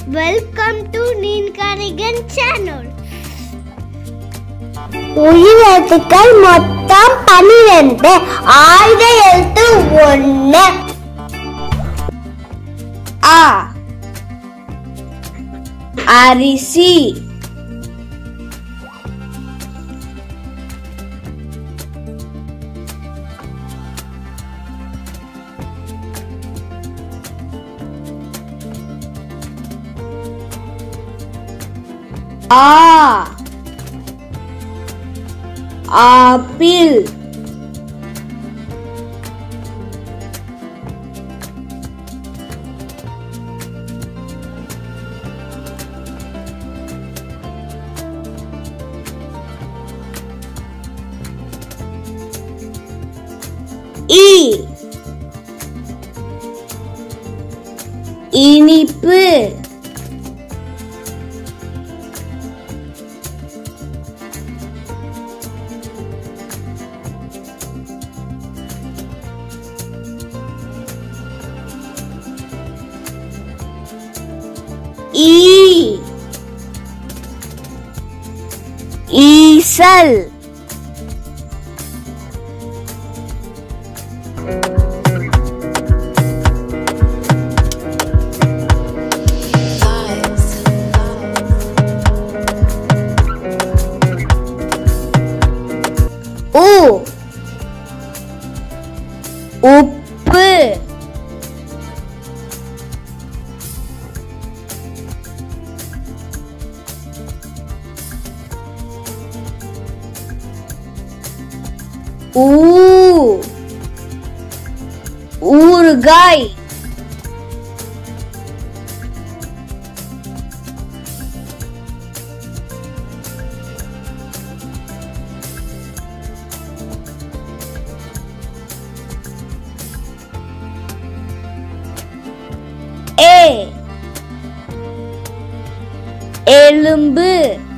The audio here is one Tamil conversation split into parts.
வெல்கம் டு நீன்காரிகன் சேனல் உயிரெழுத்துக்கள் மொத்தம் பன்னிரெண்டு ஆயுத எழுத்து ஒண்ணு ஆ அரிசி ஆ ஆப்பிள் இ இனிப்பு ஈ ஈசல் உ உப்பு ஊ ஊறுகாய் ஏ எலும்பு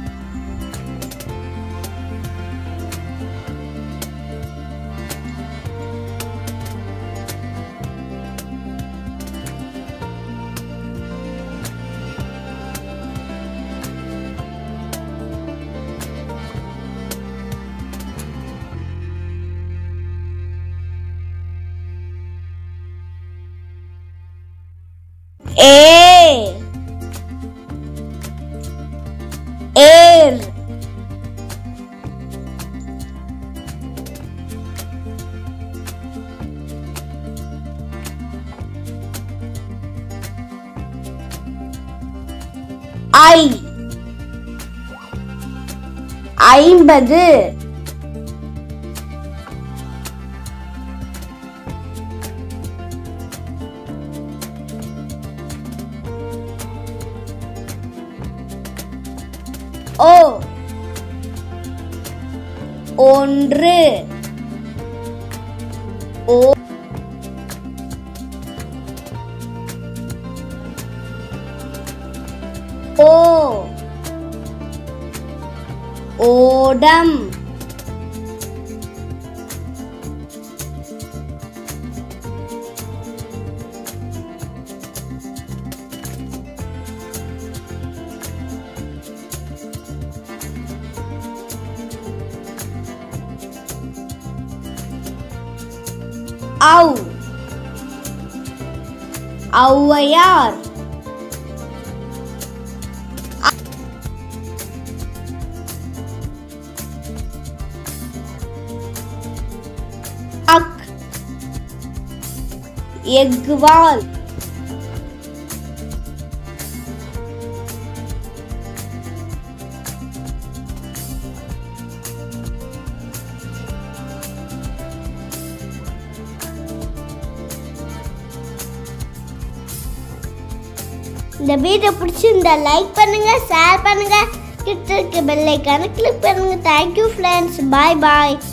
ஏ ஏர் ஐ ஐம்பது ஓ ஒன்று ஓ ஓ ஓடம் ஔ ஔவையார் அக் எக்வால் இந்த வீடியோ பிடிச்சிருந்தா லைக் பண்ணுங்க ஷேர் பண்ணுங்க கிட்ட இருக்க பெல் ஐக்கான கிளிக் பண்ணுங்க தேங்க்யூ ஃப்ரெண்ட்ஸ் பாய் பாய்